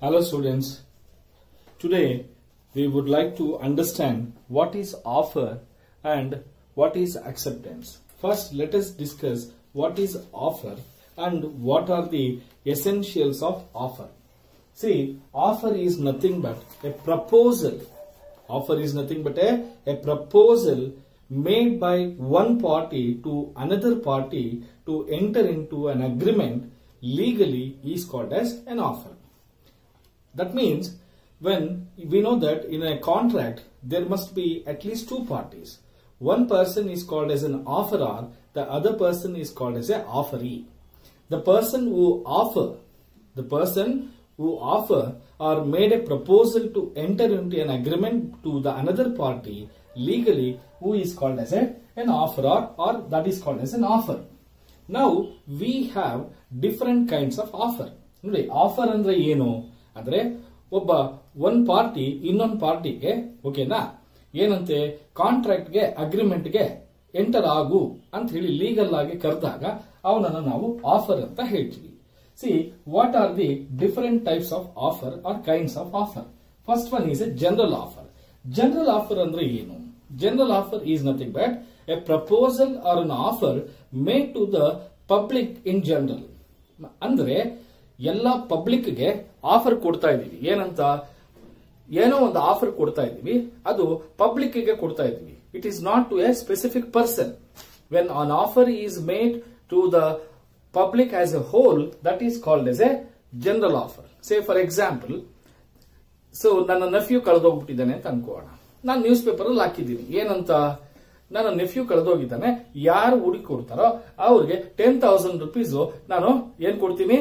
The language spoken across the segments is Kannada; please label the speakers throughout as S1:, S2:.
S1: Hello students. Today we would like to understand what is offer and what is acceptance. First let us discuss what is offer and what are the essentials of offer. See, offer is nothing but a proposal. Offer is nothing but a, a proposal made by one party to another party to enter into an agreement legally is called as an offer. That means when we know that in a contract there must be at least two parties. One person is called as an offerer, the other person is called as an offeree. The person who offer, the person who offer or made a proposal to enter into an agreement to the another party legally who is called as a, an offerer or that is called as an offer. Now we have different kinds of offer. ನೋಡಿ ಆಫರ್ ಅಂದ್ರೆ ಏನು ಅಂದ್ರೆ ಒಬ್ಬ ಒಂದ್ ಪಾರ್ಟಿ ಇನ್ನೊಂದು ಪಾರ್ಟಿಗೆ ಓಕೆನಾ ಏನಂತೆ ಕಾಂಟ್ರಾಕ್ಟ್ಗೆ ಅಗ್ರಿಮೆಂಟ್ಗೆ ಎಂಟರ್ ಆಗು ಅಂತ ಹೇಳಿ ಲೀಗಲ್ ಆಗಿ ಕರೆದಾಗ ಅವನನ್ನು ನಾವು ಆಫರ್ ಅಂತ ಹೇಳ್ತೀವಿ see what are the different types of offer or kinds of offer first one is a general offer general offer ಅಂದ್ರೆ ಏನು general offer is nothing but a proposal or an offer made to the public in general ಅಂದ್ರೆ ಎಲ್ಲ ಪಬ್ಲಿಕ್ಗೆ ಆಫರ್ ಕೊಡ್ತಾ ಇದೀವಿ ಏನಂತ ಏನೋ ಒಂದು ಆಫರ್ ಕೊಡ್ತಾ ಇದೀವಿ ಅದು ಪಬ್ಲಿಕ್ ಗೆ ಕೊಡ್ತಾ ಇದೀವಿ it is not to a specific person when an offer is made to the public as a whole that is called as a general offer say for example so ನನ್ನ ನೆಫ್ಯೂ ಕಳೆದೋಗ್ಬಿಟ್ಟಿದ್ದಾನೆ ಅಂತ ಅನ್ಕೋಣ ನಾನು ನ್ಯೂಸ್ ಪೇಪರ್ ಅಲ್ಲಿ ಹಾಕಿದ್ದೀನಿ ಏನಂತ ನನ್ನ ನೆಫ್ಯೂ ಕಳೆದೋಗಿದ್ದಾನೆ ಯಾರು ಹುಡುಕಿ ಕೊಡ್ತಾರೋ ಅವ್ರಿಗೆ ಟೆನ್ ತೌಸಂಡ್ ರುಪೀಸ್ ನಾನು ಏನ್ ಕೊಡ್ತೀನಿ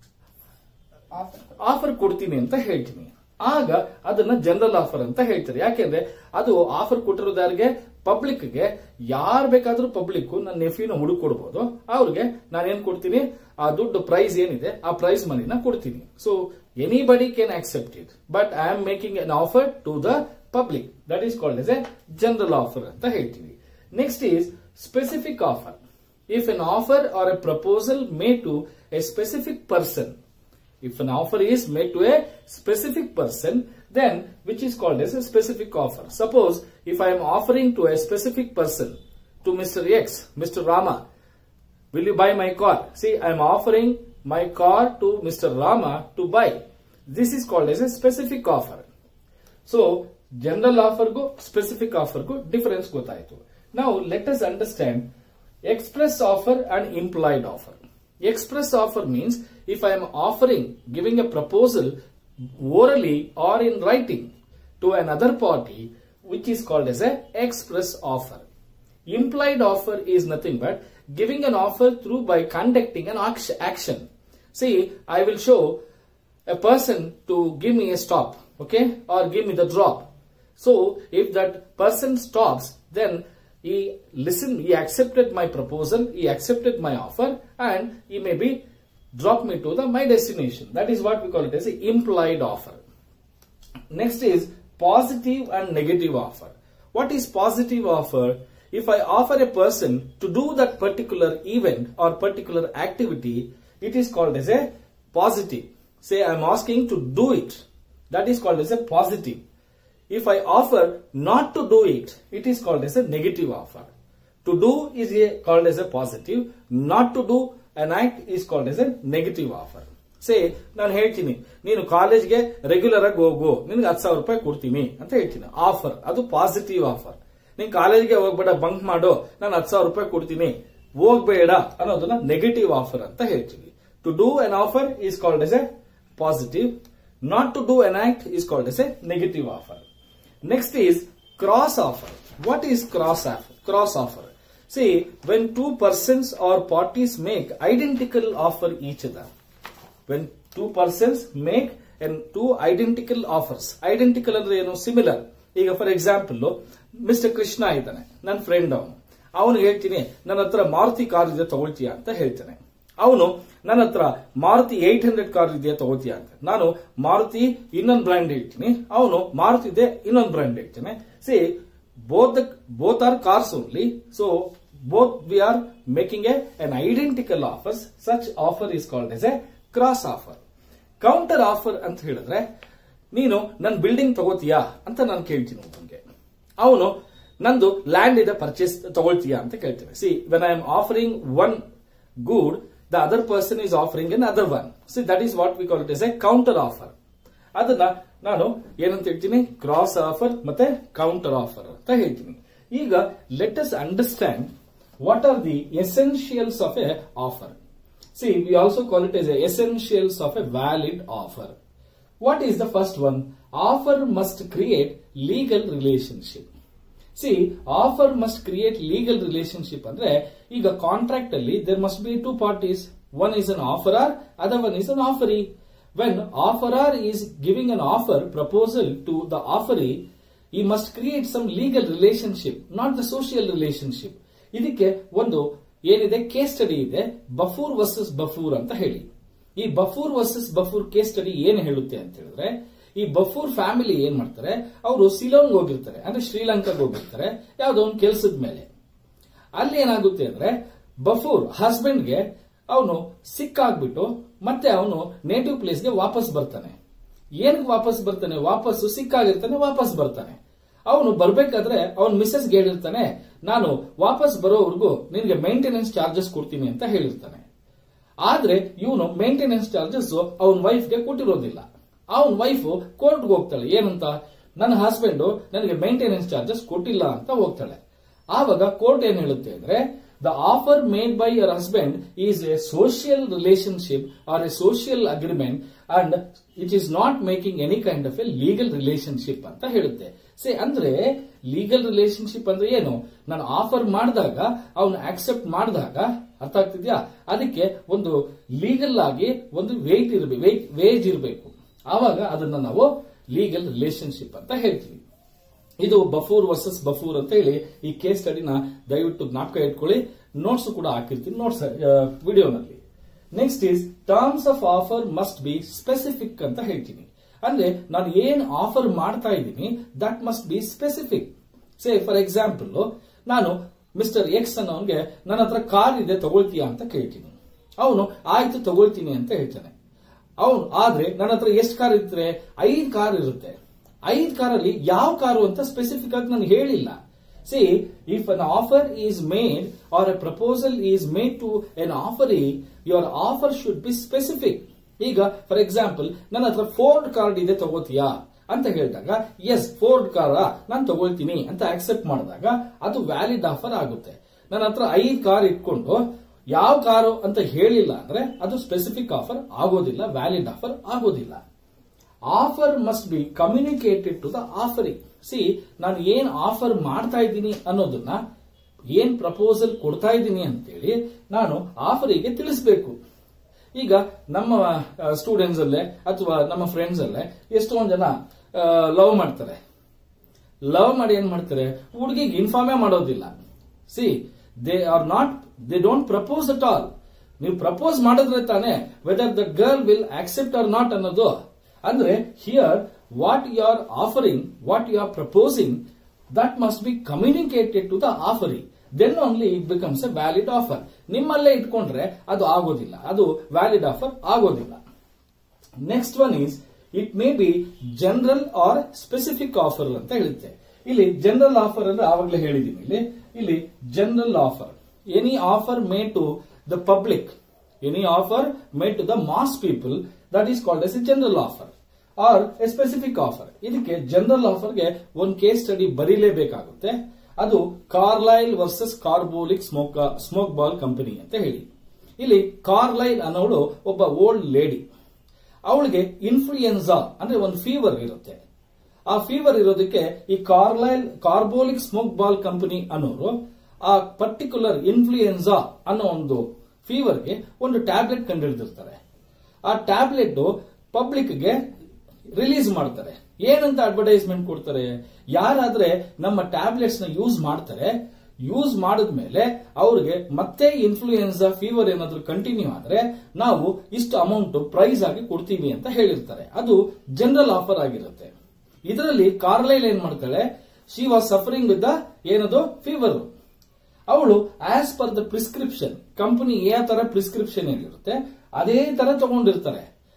S1: ಆಫರ್ ಕೊಡ್ತೀನಿ ಅಂತ ಹೇಳ್ತೀನಿ ಆಗ ಅದನ್ನ ಜನರಲ್ ಆಫರ್ ಅಂತ ಹೇಳ್ತಾರೆ ಯಾಕೆಂದ್ರೆ ಅದು ಆಫರ್ ಕೊಟ್ಟಿರೋದು ಯಾರಿಗೆ ಪಬ್ಲಿಕ್ಗೆ ಯಾರು ಬೇಕಾದ್ರೂ ಪಬ್ಲಿಕ್ ನನ್ನ ನೆಫಿನ ಹುಡುಕ್ ಕೊಡ್ಬೋದು ಅವ್ರಿಗೆ ನಾನು ಏನ್ ಕೊಡ್ತೀನಿ ಆ ದುಡ್ಡು ಪ್ರೈಸ್ ಏನಿದೆ ಆ ಪ್ರೈಸ್ ಮನಿನ ಕೊಡ್ತೀನಿ so anybody can accept it but I am making an offer to the public that is called as a general offer ಅಂತ ಹೇಳ್ತೀವಿ next is specific offer if an offer or a proposal made to a specific person if an offer is made to a specific person then which is called as a specific offer suppose if i am offering to a specific person to mr x mr rama will you buy my car see i am offering my car to mr rama to buy this is called as a specific offer so general offer go specific offer go difference ಗೊತ್ತಾಯ್ತು now let us understand express offer and implied offer express offer means if I am offering, giving a proposal orally or in writing to another party, which is called as a express offer. Implied offer is nothing but giving an offer through by conducting an action. See, I will show a person to give me a stop, okay, or give me the drop. So, if that person stops, then he listened, he accepted my proposal, he accepted my offer, and he may be drop me to the my destination. That is what we call it as a implied offer. Next is positive and negative offer. What is positive offer? If I offer a person to do that particular event or particular activity, it is called as a positive. Say I am asking to do it. That is called as a positive. If I offer not to do it, it is called as a negative offer. To do is a, called as a positive. Not to do an act is called as a negative offer. Say ನಾನು ಹೇಳ್ತೀನಿ ನೀನು ಕಾಲೇಜ್ಗೆ ರೆಗ್ಯುಲರ್ ಆಗಿ ಹೋಗು ನಿನ್ಗೆ ಹತ್ತು ಸಾವಿರ ರೂಪಾಯಿ ಕೊಡ್ತೀನಿ ಅಂತ ಹೇಳ್ತೀನಿ ಆಫರ್ ಅದು ಪಾಸಿಟಿವ್ ಆಫರ್ ನೀನ್ ಕಾಲೇಜ್ಗೆ ಹೋಗ್ಬೇಡ ಬಂಕ್ ಮಾಡು ನಾನು ಹತ್ತು ಸಾವಿರ ರೂಪಾಯಿ ಕೊಡ್ತೀನಿ ಹೋಗ್ಬೇಡ ಅನ್ನೋದನ್ನ ನೆಗೆಟಿವ್ ಆಫರ್ ಅಂತ ಹೇಳ್ತೀವಿ to do an offer is called as a positive not to do an act is called as a negative offer next is cross offer what is cross offer cross offer See, when two persons or parties make identical offer each other, when two persons make and two identical offers, identical ಅಂದ್ರೆ ಏನು ಸಿಮಿಲರ್ ಈಗ ಫಾರ್ ಎಕ್ಸಾಂಪಲ್ ಮಿಸ್ಟರ್ ಕೃಷ್ಣ ಇದ್ದಾನೆ ನನ್ನ ಫ್ರೆಂಡ್ ಅವನು ಅವನು ಹೇಳ್ತೀನಿ ನನ್ನ ಹತ್ರ ಮಾರುತಿ ಕಾರ್ ಇದೆ ತಗೊಳ್ತೀಯ ಅಂತ ಹೇಳ್ತಾನೆ ಅವನು ನನ್ನ ಹತ್ರ ಮಾರುತಿ ಏಟ್ ಹಂಡ್ರೆಡ್ ಕಾರ್ ಇದೆಯಾ ತಗೋತೀಯ ಅಂತ ನಾನು ಮಾರುತಿ ಇನ್ನೊಂದು ಬ್ರ್ಯಾಂಡ್ ಹೇಳ್ತೀನಿ ಅವನು ಮಾರುತಿ ಇದೆ ಇನ್ನೊಂದು ಬ್ರ್ಯಾಂಡ್ ಹೇಳ್ತಾನೆ see both the both are cars only so both we are making a an identical offers such offer is called as a cross offer counter offer ಅಂತ ಹೇಳಿದ್ರೆ ನೀನು ನನ್ನ ಬಿಲ್ಡಿಂಗ್ ತಗೋತೀಯಾ ಅಂತ ನಾನು ಕೇಳ್ತೀನಿ ಒಬ್ಬನಿಗೆ ಅವನು ನಂದು ಲ್ಯಾಂಡ್ ಇದೆ ಪರ್ಚೇಸ್ ತಗೊಳ್ತೀಯಾ ಅಂತ ಕೇಳ್ತೇನೆ see when I am offering one good the other person is offering an other one see that is what we call it is a counter offer ಅದನ್ನ ನಾನು ಏನಂತ ಹೇಳ್ತೀನಿ ಕ್ರಾಸ್ ಆಫರ್ ಮತ್ತೆ ಕೌಂಟರ್ ಆಫರ್ ಅಂತ ಹೇಳ್ತೀನಿ ಈಗ let us understand what are the essentials of a offer see we also call it as essentials of a valid offer what is the first one offer must create legal relationship see offer must create legal relationship ಅಂದ್ರೆ ಈಗ ಕಾಂಟ್ರಾಕ್ಟ್ ಅಲ್ಲಿ there must be two parties one is an offeror other one is an offeree when offeror is giving an offer proposal to the offeree ಈ must create some legal relationship not the social relationship ಇದಕ್ಕೆ ಒಂದು ಏನಿದೆ ಕೇಸ್ ಸ್ಟಡಿ ಇದೆ ಬಫೂರ್ ವರ್ಸಸ್ ಬಫೂರ್ ಅಂತ ಹೇಳಿ ಈ Balfour versus Balfour case study ಏನ್ ಹೇಳುತ್ತೆ ಅಂತ ಹೇಳಿದ್ರೆ ಈ ಬಫೂರ್ ಫ್ಯಾಮಿಲಿ ಏನ್ ಮಾಡ್ತಾರೆ ಅವರು ಸಿಲೋನ್ಗೆ ಹೋಗಿರ್ತಾರೆ ಅಂದ್ರೆ ಶ್ರೀಲಂಕಾಗೆ ಹೋಗಿರ್ತಾರೆ ಯಾವ್ದೋ ಒಂದು ಕೆಲಸದ ಮೇಲೆ ಅಲ್ಲಿ ಏನಾಗುತ್ತೆ ಅಂದ್ರೆ ಬಫೂರ್ ಹಸ್ಬೆಂಡ್ಗೆ ಅವನು ಸಿಕ್ ಆಗ್ಬಿಟ್ಟು ಮತ್ತೆ ಅವನು ನೇಟಿವ್ ಪ್ಲೇಸ್ಗೆ ವಾಪಸ್ ಬರ್ತಾನೆ ಏನಕ್ಕೆ ವಾಪಸ್ ಬರ್ತಾನೆ ವಾಪಸ್ ಸಿಕ್ಕಾಗಿರ್ತಾನೆ ವಾಪಸ್ ಬರ್ತಾನೆ ಅವನು ಬರ್ಬೇಕಾದ್ರೆ ಅವನ್ ಮಿಸ್ಸಸ್ ಹೇಳಿರ್ತಾನೆ ನಾನು ವಾಪಸ್ ಬರೋವರೆಗೂ ನಿನ್ಗೆ ಮೇಂಟೆನೆನ್ಸ್ ಚಾರ್ಜಸ್ ಕೊಡ್ತೀನಿ ಅಂತ ಹೇಳಿರ್ತಾನೆ ಆದ್ರೆ ಇವನು ಮೇಂಟೆನೆನ್ಸ್ ಚಾರ್ಜಸ್ ಅವನ ವೈಫ್ಗೆ ಕೊಟ್ಟಿರೋದಿಲ್ಲ ಅವನ ವೈಫ್ ಕೋರ್ಟ್ಗೆ ಹೋಗ್ತಾಳೆ ಏನಂತ ನನ್ನ ಹಸ್ಬೆಂಡ್ ನನಗೆ ಮೇಂಟೆನೆನ್ಸ್ ಚಾರ್ಜಸ್ ಕೊಟ್ಟಿಲ್ಲ ಅಂತ ಹೋಗ್ತಾಳೆ ಆವಾಗ ಕೋರ್ಟ್ ಏನ್ ಹೇಳುತ್ತೆ ಅಂದ್ರೆ the offer made by your husband is a social relationship or a social agreement and it is not making any kind of a legal relationship ಅಂತ ಹೇಳುತ್ತೆ ಸೇ ಅಂದ್ರೆ ಲೀಗಲ್ ರಿಲೇಶನ್ಶಿಪ್ ಅಂದ್ರೆ ಏನು ನಾನು ಆಫರ್ ಮಾಡಿದಾಗ ಅವನು ಆಕ್ಸೆಪ್ಟ್ ಮಾಡಿದಾಗ ಅರ್ಥ ಆಗ್ತಿದ್ಯಾ ಅದಕ್ಕೆ ಒಂದು ಲೀಗಲ್ ಆಗಿ ಒಂದು ವೇಟ್ ಇರಬೇಕು ವೇಜ್ ಇರಬೇಕು ಆವಾಗ ಅದನ್ನ ನಾವು ಲೀಗಲ್ ರಿಲೇಶನ್ಶಿಪ್ ಅಂತ ಹೇಳ್ತೀವಿ ಇದು ಬಫೂರ್ ವರ್ಸಸ್ ಬಫೂರ್ ಅಂತ ಹೇಳಿ ಈ ಕೇಸ್ ಸ್ಟಡಿನ ದಯವಿಟ್ಟು ಜ್ಞಾಪಕ ಇಟ್ಕೊಳ್ಳಿ ನೋಟ್ಸ್ ಕೂಡ ಹಾಕಿರ್ತೀನಿ ನೋಟ್ಸ್ ವಿಡಿಯೋನಲ್ಲಿ next is terms of offer must be specific ಅಂತ ಹೇಳ್ತೀನಿ ಅಂದ್ರೆ ನಾನು ಏನ್ ಆಫರ್ ಮಾಡ್ತಾ ಇದ್ದೀನಿ that must be specific say for example ನಾನು ಮಿಸ್ಟರ್ ಎಕ್ಸ್ ಅನ್ನೋನ್ಗೆ ನನ್ನ ಹತ್ರ ಕಾರ್ ಇದೆ ತಗೊಳ್ತೀಯಾ ಅಂತ ಕೇಳ್ತೀನಿ ಅವನು ಆಯ್ತು ತಗೊಳ್ತೀನಿ ಅಂತ ಹೇಳ್ತಾನೆ ಅವನು ಆದ್ರೆ ನನ್ನ ಹತ್ರ ಎಷ್ಟು ಕಾರ್ ಇರ್ತಾರೆ ಐದು ಕಾರ್ ಇರುತ್ತೆ ಐದು ಕಾರಲ್ಲಿ ಯಾವ ಕಾರು ಅಂತ ಸ್ಪೆಸಿಫಿಕ್ ಆಗಿ ನಾನು ಹೇಳಿಲ್ಲ see if an offer is made or a proposal is made to an offeree your offer should be specific ಈಗ ಫಾರ್ ಎಕ್ಸಾಂಪಲ್ ನನ್ನ ಹತ್ರ ಫೋರ್ಡ್ ಕಾರ್ಡ್ ಇದೆ ತಗೋತೀಯಾ ಅಂತ ಹೇಳಿದಾಗ ಎಸ್ ಫೋರ್ಡ್ ಕಾರ ನಾನು ತಗೊಳ್ತೀನಿ ಅಂತ ಆಕ್ಸೆಪ್ಟ್ ಮಾಡಿದಾಗ ಅದು ವ್ಯಾಲಿಡ್ ಆಫರ್ ಆಗುತ್ತೆ ನನ್ನ ಹತ್ರ ಐದು ಕಾರ್ ಇಟ್ಕೊಂಡು ಯಾವ ಕಾರು ಅಂತ ಹೇಳಿಲ್ಲ ಅಂದ್ರೆ ಅದು ಸ್ಪೆಸಿಫಿಕ್ ಆಫರ್ ಆಗೋದಿಲ್ಲ ವ್ಯಾಲಿಡ್ ಆಫರ್ ಆಗೋದಿಲ್ಲ offer must be communicated to the offering see ನಾನು ಏನ್ ಆಫರ್ ಮಾಡ್ತಾ ಇದ್ದೀನಿ ಅನ್ನೋದನ್ನ ಏನ್ ಪ್ರಪೋಸಲ್ ಕೊಡ್ತಾ ಇದ್ದೀನಿ ಅಂತೇಳಿ ನಾನು ಆಫರಿಗೆ ತಿಳಿಸಬೇಕು ಈಗ ನಮ್ಮ ಸ್ಟೂಡೆಂಟ್ಸ್ ಅಲ್ಲೇ ಅಥವಾ ನಮ್ಮ ಫ್ರೆಂಡ್ಸ್ ಅಲ್ಲೇ ಎಷ್ಟೊಂದು ಜನ ಲವ್ ಮಾಡ್ತಾರೆ ಲವ್ ಮಾಡಿ ಏನ್ ಮಾಡ್ತಾರೆ ಹುಡುಗಿಗೆ ಇನ್ಫಾರ್ಮೇ ಮಾಡೋದಿಲ್ಲ see they are not they don't propose at all ನೀವು ಪ್ರಪೋಸ್ ಮಾಡಿದ್ರೆ ತಾನೇ whether the girl will accept or not ಅನ್ನೋದು ಅಂದ್ರೆ here what you are offering what you are proposing that must be communicated to the offering then only it becomes a valid offer ನಿಮ್ಮಲ್ಲೇ ಇಟ್ಕೊಂಡ್ರೆ ಅದು ಆಗೋದಿಲ್ಲ ಅದು ವ್ಯಾಲಿಡ್ ಆಫರ್ ಆಗೋದಿಲ್ಲ next one is it may be general or specific offer ಅಂತ ಹೇಳುತ್ತೆ ಇಲ್ಲಿ ಜನರಲ್ ಆಫರ್ ಅಂದ್ರೆ ಆವಾಗಲೇ ಹೇಳಿದೀನಿ ಇಲ್ಲಿ ಇಲ್ಲಿ general offer any offer made to the public any offer made to the mass people that is called as a general offer or a specific offer ಇದಕ್ಕೆ ಜನರಲ್ ಆಫರ್ಗೆ ಒಂದು ಕೇಸ್ ಸ್ಟಡಿ ಬರೀಲೇಬೇಕಾಗುತ್ತೆ ಅದು Carlill versus Carbolic smoke smoke ball company ಅಂತ ಹೇಳಿ ಇಲ್ಲಿ ಕಾರ್ಲೈಲ್ ಅನ್ನೋಳು ಒಬ್ಬ ಓಲ್ಡ್ ಲೇಡಿ ಅವಳಿಗೆ ಇನ್ಫ್ಲೂಯೆನ್ಸಾ ಅಂದ್ರೆ ಒಂದು ಫೀವರ್ ಇರುತ್ತೆ ಆ ಫೀವರ್ ಇರೋದಕ್ಕೆ ಈ Carlill Carbolic smoke ball company ಅನ್ನೋರು ಆ ಪರ್ಟಿಕ್ಯುಲರ್ ಇನ್ಫ್ಲೂಯೆನ್ಸಾ ಅನ್ನೋ ಒಂದು ಫೀವರ್ಗೆ ಒಂದು ಟ್ಯಾಬ್ಲೆಟ್ ಕಂಡುಹಿಡಿದಿರ್ತಾರೆ ಆ ಟ್ಯಾಬ್ಲೆಟ್ ಪಬ್ಲಿಕ್ಗೆ ರಿಲೀಸ್ ಮಾಡ್ತಾರೆ ಏನಂತ ಅಡ್ವರ್ಟೈಸ್ಮೆಂಟ್ ಕೊಡ್ತಾರೆ ಯಾರಾದ್ರೆ ನಮ್ಮ ಟ್ಯಾಬ್ಲೆಟ್ಸ್ ನ ಯೂಸ್ ಮಾಡ್ತಾರೆ ಯೂಸ್ ಮಾಡಿದ್ಮೇಲೆ ಅವ್ರಿಗೆ ಮತ್ತೆ ಇನ್ಫ್ಲೂಯೆನ್ಸಾ ಫೀವರ್ ಏನಾದ್ರೂ ಕಂಟಿನ್ಯೂ ಆದ್ರೆ ನಾವು ಇಷ್ಟು ಅಮೌಂಟ್ ಪ್ರೈಸ್ ಆಗಿ ಕೊಡ್ತೀವಿ ಅಂತ ಹೇಳಿರ್ತಾರೆ ಅದು ಜನರಲ್ ಆಫರ್ ಆಗಿರುತ್ತೆ ಇದರಲ್ಲಿ ಕಾರ್ಲೈಲ್ ಏನ್ ಮಾಡ್ತಾಳೆ she was suffering with the ಏನದು ಫೀವರ್ ಅವಳು as per the prescription company ಯಾವ ತರ ಪ್ರಿಸ್ಕ್ರಿಪ್ಷನ್ ಏನಿರುತ್ತೆ ಅದೇ ತರ ತಗೊಂಡಿರ್ತಾರೆ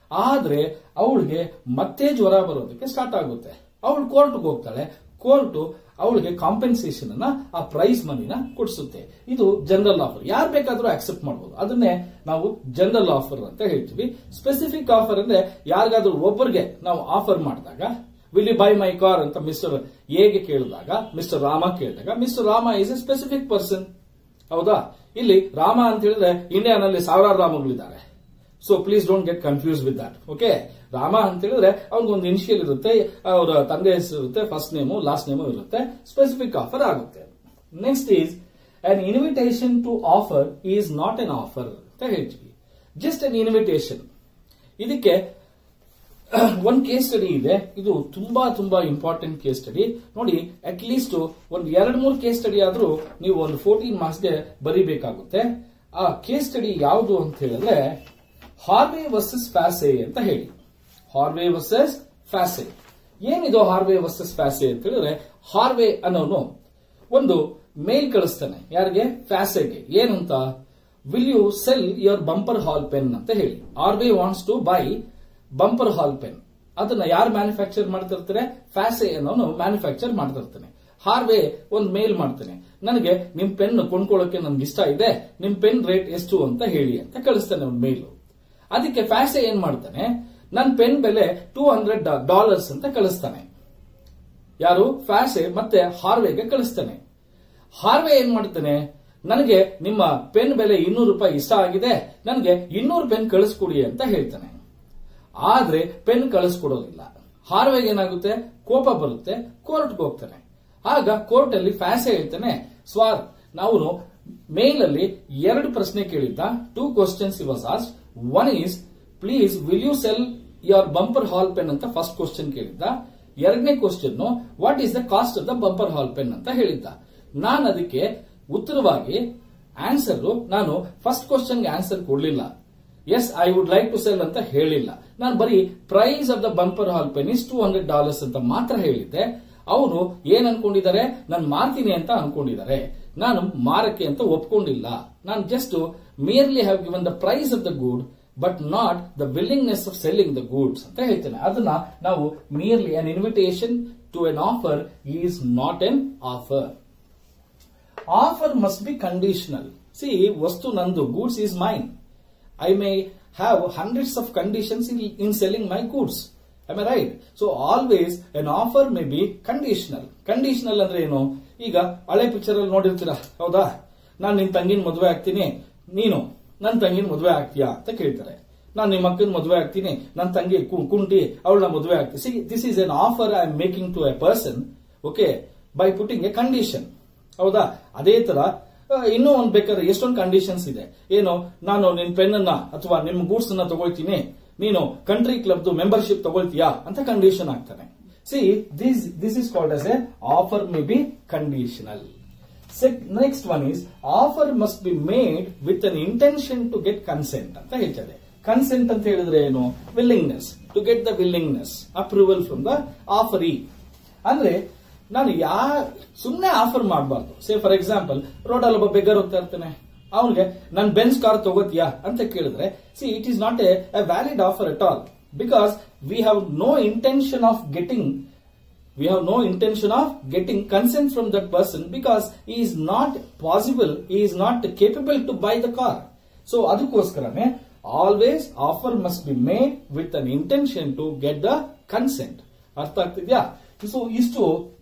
S1: ಆದ್ರೆ ಅವಳಿಗೆ ಮತ್ತೆ ಜ್ವರ ಬರೋದಕ್ಕೆ ಸ್ಟಾರ್ಟ್ ಆಗುತ್ತೆ ಅವಳು ಕೋರ್ಟ್ಗೆ ಹೋಗ್ತಾಳೆ ಕೋರ್ಟ್ ಅವಳಿಗೆ ಕಾಂಪೆನ್ಸೇಷನ್ ಅನ್ನ ಆ ಪ್ರೈಸ್ ಮನಿನ ಕೊಡಿಸುತ್ತೆ ಇದು ಜನರಲ್ ಆಫರ್ ಯಾರು ಬೇಕಾದ್ರೂ ಆಕ್ಸೆಪ್ಟ್ ಮಾಡಬಹುದು ಅದನ್ನೇ ನಾವು ಜನರಲ್ ಆಫರ್ ಅಂತ ಹೇಳ್ತೀವಿ ಸ್ಪೆಸಿಫಿಕ್ ಆಫರ್ ಅಂದ್ರೆ ಯಾರಿಗಾದ್ರೂ ಒಬ್ಬರಿಗೆ ನಾವು ಆಫರ್ ಮಾಡಿದಾಗ will you buy my car ಅಂತ ಮಿಸ್ಟರ್ ಎಗೆ ಕೇಳಿದಾಗ ಮಿಸ್ಟರ್ ರಾಮ ಕೇಳಿದಾಗ mister Rama is a specific person ಹೌದಾ ಇಲ್ಲಿ ರಾಮ ಅಂತ ಹೇಳಿದ್ರೆ ಇಂಡಿಯಾನಲ್ಲಿ ಸಾವಿರಾರು ರಾಮಗಳಿದ್ದಾರೆ so please don't get confuse with that okay Rama ಅಂತ ಹೇಳಿದ್ರೆ ಅವ್ನಿಗೊಂದು ಇನಿಷಿಯಲ್ ಇರುತ್ತೆ ಅವರ ತಂದೆ ಹೆಸರು ಇರುತ್ತೆ ಫಸ್ಟ್ ನೇಮು ಲಾಸ್ಟ್ ನೇಮು ಇರುತ್ತೆ ಸ್ಪೆಸಿಫಿಕ್ ಆಫರ್ ಆಗುತ್ತೆ next is an invitation to offer is not an offer ಅಂತ ಹೇಳ್ತೀವಿ ಜಸ್ಟ್ ಅನ್ ಇನ್ವಿಟೇಷನ್ ಇದಕ್ಕೆ ಒಂದ್ ಕೇಸ್ ಸ್ಟಡಿ ಇದೆ ಇದು ತುಂಬಾ ತುಂಬಾ ಇಂಪಾರ್ಟೆಂಟ್ ಕೇಸ್ ಸ್ಟಡಿ ನೋಡಿ ಅಟ್ ಲೀಸ್ಟ್ ಒಂದ್ ಎರಡ್ ಮೂರು ಕೇಸ್ ಸ್ಟಡಿ ಆದ್ರೂ ನೀವು ಒಂದು ಫೋರ್ಟೀನ್ ಮಾರ್ಕ್ಸ್ಗೆ ಬರೀಬೇಕಾಗುತ್ತೆ ಆ ಕೇಸ್ ಸ್ಟಡಿ ಯಾವುದು ಅಂತ ಹೇಳಿದ್ರೆ ಹಾರ್ವೆ ವರ್ಸಸ್ ಫ್ಯಾಸೆ ಅಂತ ಹೇಳಿ ಹಾರ್ವೆ ವರ್ಸಸ್ ಫ್ಯಾಸೆ ಏನಿದು ಹಾರ್ವೆ ವರ್ಸಸ್ ಫ್ಯಾಸೆ ಅಂತ ಹೇಳಿದ್ರೆ ಹಾರ್ವೆ ಅನ್ನೋನು ಒಂದು ಮೇಲ್ ಕಳಿಸ್ತಾನೆ ಯಾರಿಗೆ ಫ್ಯಾಸೆಗೆ ಏನಂತ will you sell your Bumper Hall Pen ಅಂತ ಹೇಳಿ Harvey wants to buy Bumper Hall Pen ಅದನ್ನ ಯಾರು ಮ್ಯಾನುಫ್ಯಾಕ್ಚರ್ ಮಾಡ್ತಿರ್ತಾರೆ ಫ್ಯಾಸೆ ಅನ್ನೋನು ಮ್ಯಾನುಫ್ಯಾಕ್ಚರ್ ಮಾಡ್ತಿರ್ತಾನೆ ಹಾರ್ವೆ ಒಂದು ಮೇಲ್ ಮಾಡ್ತಾನೆ ನನಗೆ ನಿಮ್ ಪೆನ್ ಕೊಂಡ್ಕೊಳ್ಳೋಕೆ ನನ್ಗೆ ಇಷ್ಟ ಇದೆ ನಿಮ್ ಪೆನ್ ರೇಟ್ ಎಷ್ಟು ಅಂತ ಹೇಳಿ ಅಂತ ಕಳಿಸ್ತಾನೆ ಒಂದು ಮೇಲು ಅದಕ್ಕೆ ಫ್ಯಾಸೆ ಏನ್ ಮಾಡ್ತಾನೆ ನನ್ನ ಪೆನ್ ಬೆಲೆ ಟೂ ಹಂಡ್ರೆಡ್ ಡಾಲರ್ಸ್ ಅಂತ ಕಳಿಸ್ತಾನೆ ಯಾರು ಫ್ಯಾಸೆ ಮತ್ತೆ ಹಾರ್ವೆಗೆ ಕಳಿಸ್ತಾನೆ ಹಾರ್ವೆ ಏನ್ ಮಾಡ್ತಾನೆ ನನಗೆ ನಿಮ್ಮ ಪೆನ್ ಬೆಲೆ ಇನ್ನೂರು ರೂಪಾಯಿ ಇಷ್ಟ ಆಗಿದೆ ನನಗೆ ಇನ್ನೂರು ಪೆನ್ ಕಳಿಸ್ಕೊಡಿ ಅಂತ ಹೇಳ್ತಾನೆ ಆದ್ರೆ ಪೆನ್ ಕಳಿಸ್ಕೊಡೋದಿಲ್ಲ ಹಾರ್ವೆಗೆ ಏನಾಗುತ್ತೆ ಕೋಪ ಬರುತ್ತೆ ಕೋರ್ಟ್ಗೆ ಹೋಗ್ತಾನೆ ಆಗ ಕೋರ್ಟ್ ಅಲ್ಲಿ ಫ್ಯಾಸೆ ಹೇಳ್ತಾನೆ ಸ್ವಾರ್ ನಾವು ಮೇಲ್ ಅಲ್ಲಿ ಎರಡು ಪ್ರಶ್ನೆ ಕೇಳಿದ್ದ two questions was asked one is please will you sell your Bumper Hall Pen ಅಂತ ಫಸ್ಟ್ ಕ್ವಶನ್ ಕೇಳಿದ್ದ ಎರಡನೇ question what is the cost of the Bumper Hall Pen ಅಂತ ಹೇಳಿದ್ದ ನಾನು ಅದಕ್ಕೆ ಉತ್ತರವಾಗಿ ಆನ್ಸರ್ ನಾನು ಫಸ್ಟ್ ಕ್ವಶನ್ಗೆ ಆನ್ಸರ್ ಕೊಡ್ಲಿಲ್ಲ as I would like to sell ಅಂತ ಹೇಳಿಲ್ಲ ನಾನು ಬರೀ price of the Bumper Hall Pen is two hundred dollars ಅಂತ ಮಾತ್ರ ಹೇಳಿದ್ದೆ ಅವರು ಏನ್ ಅನ್ಕೊಂಡಿದ್ದಾರೆ ನಾನು ಮಾರ್ತೀನಿ ಅಂತ ಅನ್ಕೊಂಡಿದ್ದಾರೆ ನಾನು ಮಾರಕ್ಕೆ ಅಂತ ಒಪ್ಕೊಂಡಿಲ್ಲ ನಾನು just merely have given the price of the good but not the willingness of selling the goods ಅಂತ ಹೇಳ್ತೇನೆ ಅದನ್ನ ನಾವು merely an invitation to an offer is not an offer offer must be conditional see ವಸ್ತು ನಂದು goods is mine I may have hundreds of conditions in selling my goods I right so always an offer may be conditional conditional ಅಂದ್ರೆ ಏನು ಈಗ ಹಳೆ ಪಿಕ್ಚರ್ ಅಲ್ಲಿ ನೋಡಿರ್ತೀರಾ ಹೌದಾ ನಾನು ನಿನ್ ತಂಗಿನ ಮದುವೆ ಆಗ್ತೀನಿ ನೀನು ನನ್ನ ತಂಗಿನ ಮದುವೆ ಆಗ್ತೀಯಾ ಅಂತ ಕೇಳ್ತಾರೆ ನಾನು ನಿಮ್ಮ ಅಕ್ಕನ ಮದುವೆ ಆಗ್ತೀನಿ ನನ್ನ ತಂಗಿ ಕು- ಕುಂಟಿ ಅವಳನ್ನ ಮದುವೆ ಆಗ್ತೀನಿ see this is an offer I am making to a person okay by putting a condition ಹೌದಾ ಅದೇ ತರ ಆ, ಇನ್ನೂ ಒಂದ್ ಬೇಕಾದ್ರೆ ಎಷ್ಟೊಂದು ಕಂಡೀಷನ್ಸ್ ಇದೆ ಏನು ನಾನು ನಿನ್ ಪೆನ್ ಅನ್ನ ಅಥವಾ ನಿಮ್ ಗೂಡ್ಸ್ ಅನ್ನ ತಗೊಳ್ತೀನಿ ನೀನು ಕಂಟ್ರಿ ಕ್ಲಬ್ ಮೆಂಬರ್ಶಿಪ್ ತಗೊಳ್ತೀಯಾ ಅಂತ ಕಂಡೀಷನ್ ಆಗ್ತಾನೆ see this this is called as an offer may be conditional next one is offer must be made with an intention to get consent ಅಂತ ಹೇಳ್ತದೆ ಕನ್ಸೆಂಟ್ ಅಂತ ಹೇಳಿದ್ರೆ ಏನು willingness to get the willingness approval from the offeree ಅಂದ್ರೆ ನಾನು ಯಾ ಸುಮ್ಮನೆ ಆಫರ್ ಮಾಡಬಾರ್ದು ಸೇ ಫಾರ್ ಎಕ್ಸಾಂಪಲ್ ರೋಡಲ್ಲಿ ಒಬ್ಬ ಬೆಗರ್ ಹೋಗ್ತಾ ಇರ್ತಾನೆ ಅವನಿಗೆ ನಾನು ಬೆನ್ಸ್ ಕಾರ್ ತಗೋತಿಯಾ ಅಂತ ಕೇಳಿದ್ರೆ see it is not a valid offer at all because we have no intention of getting we have no intention of getting consent from that person because he is not possible, he is not capable to buy the car. So ಅದಕ್ಕೋಸ್ಕರನೇ always offer must be made with an intention to get the consent ಅರ್ಥ ಆಗ್ತಿದ್ಯಾ ಸೊ ಇಷ್ಟು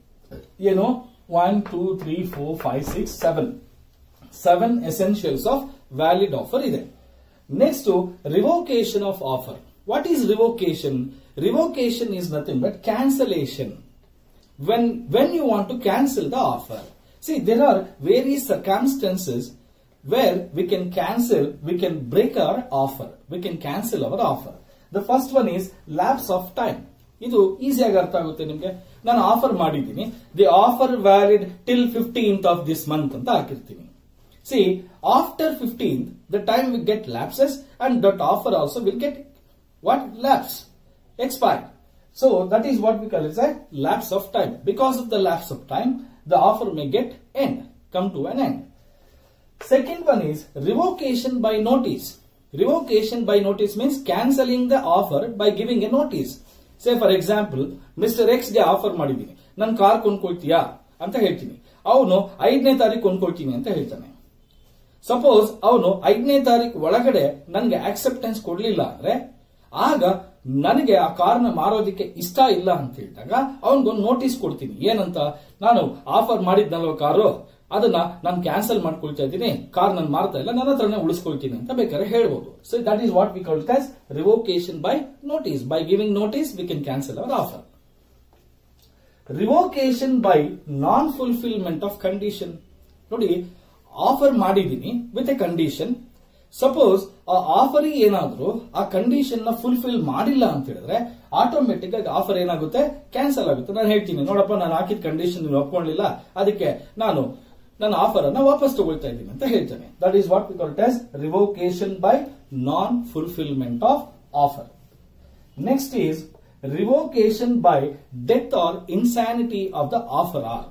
S1: ಏನು one two three four five six seven seven essentials of valid offer ಇದೆ next revocation of offer what is revocation revocation is nothing but cancellation when when you want to cancel the offer see there are various circumstances where we can cancel we can break our offer we can cancel our offer the first one is lapse of time ಇದು ಈಸಿಯಾಗಿ ಅರ್ಥ ಆಗುತ್ತೆ ನಿಮ್ಗೆ ನಾನು ಆಫರ್ ಮಾಡಿದ್ದೀನಿ the offer valid till fifteenth of this month ಅಂತ ಹಾಕಿರ್ತೀನಿ see after fifteenth the time will get lapses and that offer also will get what lapse expired. So that is what we call as a lapse of time. Because of the lapse of time, the offer may get end, come to an end. Second one is revocation by notice. Revocation by notice means cancelling the offer by giving a notice say for example mister X ಗೆ ಆಫರ್ ಮಾಡಿದ್ದೀನಿ ನನ್ ಕಾರ್ ಕೊಂಡ್ಕೊಳ್ತೀಯಾ ಅಂತ ಹೇಳ್ತೀನಿ ಅವನು ಐದನೇ ತಾರೀಕು ಕೊಂಡ್ಕೊಳ್ತೀನಿ ಅಂತ ಹೇಳ್ತಾನೆ ಸಪೋಸ್ ಅವನು ಐದನೇ ತಾರೀಕು ಒಳಗಡೆ ನನಗೆ ಆಕ್ಸೆಪ್ಟೆನ್ಸ್ ಕೊಡ್ಲಿಲ್ಲ ಅಂದ್ರೆ ಆಗ ನನಗೆ ಆ ಕಾರ್ನ ಮಾರೋದಕ್ಕೆ ಇಷ್ಟ ಇಲ್ಲ ಅಂತ ಹೇಳಿದಾಗ ಅವನಿಗೊಂದು ನೋಟಿಸ್ ಕೊಡ್ತೀನಿ ಏನಂತ ನಾನು ಆಫರ್ ಮಾಡಿದ್ನಲ್ವ ಕಾರು ಅದನ್ನ ನಾನು ಕ್ಯಾನ್ಸಲ್ ಮಾಡ್ಕೊಳ್ತಾ ಇದ್ದೀನಿ ಕಾರ್ ನಾನು ಮಾರ್ತಾ ಇಲ್ಲ ನನ್ನ ಹತ್ರನೇ ಉಳಿಸ್ಕೊಳ್ತೀನಿ ಅಂತ ಬೇಕಾದ್ರೆ ಹೇಳ್ಬೋದು so that is what we call as revocation by notice by giving notice we can cancel our offer revocation by non fulfilment of condition ನೋಡಿ ಆಫರ್ ಮಾಡಿದ್ದೀನಿ ವಿತ್ ಎ ಕಂಡೀಷನ್ ಸಪೋಸ್ ಆ ಆಫರ್ ಏನಾದ್ರೂ ಆ ಕಂಡೀಷನ್ ನ ಫುಲ್ಫಿಲ್ ಮಾಡಿಲ್ಲ ಅಂತ ಹೇಳಿದ್ರೆ ಆಟೋಮೆಟಿಕ್ ಆಗಿ ಆಫರ್ ಏನಾಗುತ್ತೆ ಕ್ಯಾನ್ಸಲ್ ಆಗುತ್ತೆ ನಾನು ಹೇಳ್ತೀನಿ ನೋಡಪ್ಪ ನಾನು ಹಾಕಿದ ಕಂಡೀಷನ್ ನೀವು ಒಪ್ಕೊಳ್ಳಿಲ್ಲ ಅದಕ್ಕೆ ನಾನು ನನ್ನ ಆಫರ್ ಅನ್ನ ವಾಪಸ್ ತಗೊಳ್ತಾ ಇದ್ದೀನಿ ಅಂತ ಹೇಳ್ತೇನೆ that is what we call as revocation by non fulfilment of offer next is revocation by death or insanity of the offeror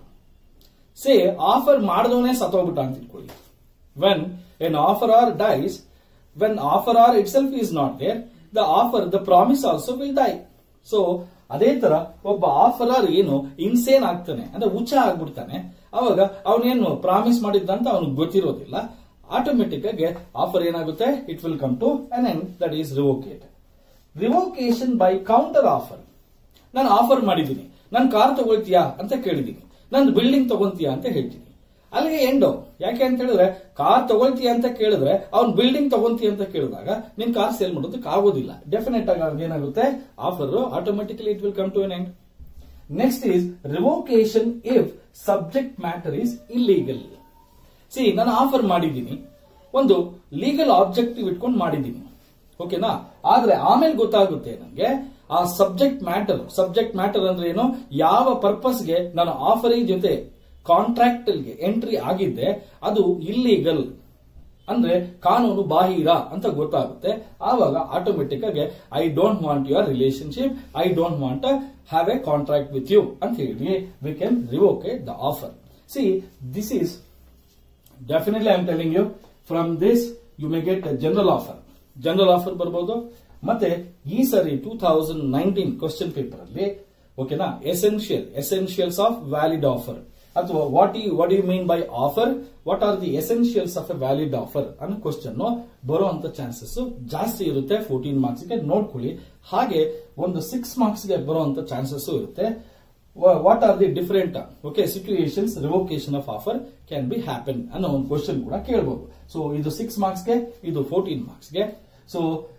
S1: say offer ಮಾಡಿದವನೇ ಸತ್ತೋಗ್ಬಿಟ್ಟ ಅಂತ ಇಟ್ಕೊಳ್ಳಿ when an offer offeror dies when offeror itself is not there the offer the promise also will die so ಅದೇ ತರ ಒಬ್ಬ ಆಫರ್ ಆರ್ ಏನು ಇನ್ಸೇನ್ ಆಗ್ತಾನೆ ಅಂದ್ರೆ ಹುಚ್ಚ ಆಗ್ಬಿಡ್ತಾನೆ ಅವಾಗ ಅವನೇನು ಪ್ರಾಮಿಸ್ ಮಾಡಿದ್ದಂತ ಅವನಿಗೆ ಗೊತ್ತಿರೋದಿಲ್ಲ ಆಟೋಮೆಟಿಕ್ ಆಗಿ ಆಫರ್ ಏನಾಗುತ್ತೆ it will come to an end that is revoke revocation by counter offer ನಾನು ಆಫರ್ ಮಾಡಿದ್ದೀನಿ ನಾನು ಕಾರ್ ತಗೊಳ್ತೀಯಾ ಅಂತ ಕೇಳಿದ್ದೀನಿ ನಂದು ಬಿಲ್ಡಿಂಗ್ ತಗೊಂತೀಯಾ ಅಂತ ಹೇಳ್ತೀನಿ ಅಲ್ಲಿಗೆ ಎಂಡು ಯಾಕೆ ಅಂತ ಹೇಳಿದ್ರೆ ಕಾರ್ ತಗೊಳ್ತೀಯ ಅಂತ ಕೇಳಿದ್ರೆ ಅವ್ನ್ ಬಿಲ್ಡಿಂಗ್ ತಗೊಂತೀಯ ಅಂತ ಕೇಳಿದಾಗ ನಿನ್ ಕಾರ್ ಸೇಲ್ ಮಾಡೋದಕ್ಕೆ ಆಗೋದಿಲ್ಲ ಡೆಫಿನೆಟ್ ಆಗಿ ಅವ್ರಿಗೆ ಏನಾಗುತ್ತೆ offer automatically it will come to an end next is revocation if subject matter is illegal see ನಾನು ಆಫರ್ ಮಾಡಿದ್ದೀನಿ ಒಂದು ಲೀಗಲ್ ಆಬ್ಜೆಕ್ಟಿವ್ ಇಟ್ಕೊಂಡು ಮಾಡಿದ್ದೀನಿ ಓಕೆನಾ ಆದ್ರೆ ಆಮೇಲೆ ಗೊತ್ತಾಗುತ್ತೆ ನನಗೆ ಆ ಸಬ್ಜೆಕ್ಟ್ ಮ್ಯಾಟರ್ ಸಬ್ಜೆಕ್ಟ್ ಮ್ಯಾಟರ್ ಅಂದ್ರೆ ಏನು ಯಾವ ಪರ್ಪಸ್ಗೆ ನಾನು ಆಫರ್ ಜೊತೆ ಕಾಂಟ್ರಾಕ್ಟ್ ಗೆ ಎಂಟ್ರಿ ಆಗಿದ್ದೆ ಅದು ಇಲ್ಲೀಗಲ್ ಅಂದ್ರೆ ಕಾನೂನು ಬಾಹಿರ ಅಂತ ಗೊತ್ತಾಗುತ್ತೆ ಆವಾಗ ಆಟೋಮೆಟಿಕ್ ಆಗಿ I don't want your relationship I don't want have a contract with you ಅಂತ ಹೇಳಿ we can revoke the offer see this is definitely I am telling you from this you may get general offer general offer ಬರ್ಬೋದು ಮತ್ತೆ ಈ ಸರಿ two thousand nineteen question paper ಅಲ್ಲಿ ಓಕೆನಾ essential essentials of valid offer ಅಥವಾ what you what you mean by offer what are the essentials of a valid offer ಅನ್ನೋ ಕ್ವಶನ್ ಬರುವಂತ ಚಾನ್ಸಸ್ ಜಾಸ್ತಿ ಇರುತ್ತೆ ಫೋರ್ಟೀನ್ ಮಾರ್ಕ್ಸ್ ಗೆ ನೋಡ್ಕೊಳ್ಳಿ ಹಾಗೆ ಒಂದು ಸಿಕ್ಸ್ ಮಾರ್ಕ್ಸ್ ಗೆ ಬರುವಂತ ಚಾನ್ಸಸ್ ಇರುತ್ತೆ what are the different okay situations revocation of offer can be happen ಅನ್ನೋ ಒಂದು ಕ್ವಶನ್ ಕೂಡ ಕೇಳಬಹುದು ಸೊ ಇದು ಸಿಕ್ಸ್ ಮಾರ್ಕ್ಸ್ ಗೆ ಇದು ಫೋರ್ಟೀನ್ ಮಾರ್ಕ್ಸ್ ಗೆ ಸೊ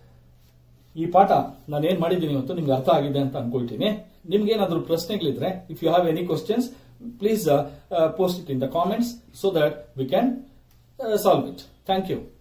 S1: ಈ ಪಾಠ ನಾನು ಏನ್ ಮಾಡಿದ್ದೀನಿ ಇವತ್ತು ನಿಮ್ಗೆ ಅರ್ಥ ಆಗಿದೆ ಅಂತ ಅನ್ಕೊಳ್ತೀನಿ ನಿಮ್ಗೆ ಏನಾದ್ರೂ ಪ್ರಶ್ನೆಗಳಿದ್ರೆ if you have any questions please post it in the comments so that we can solve it thank you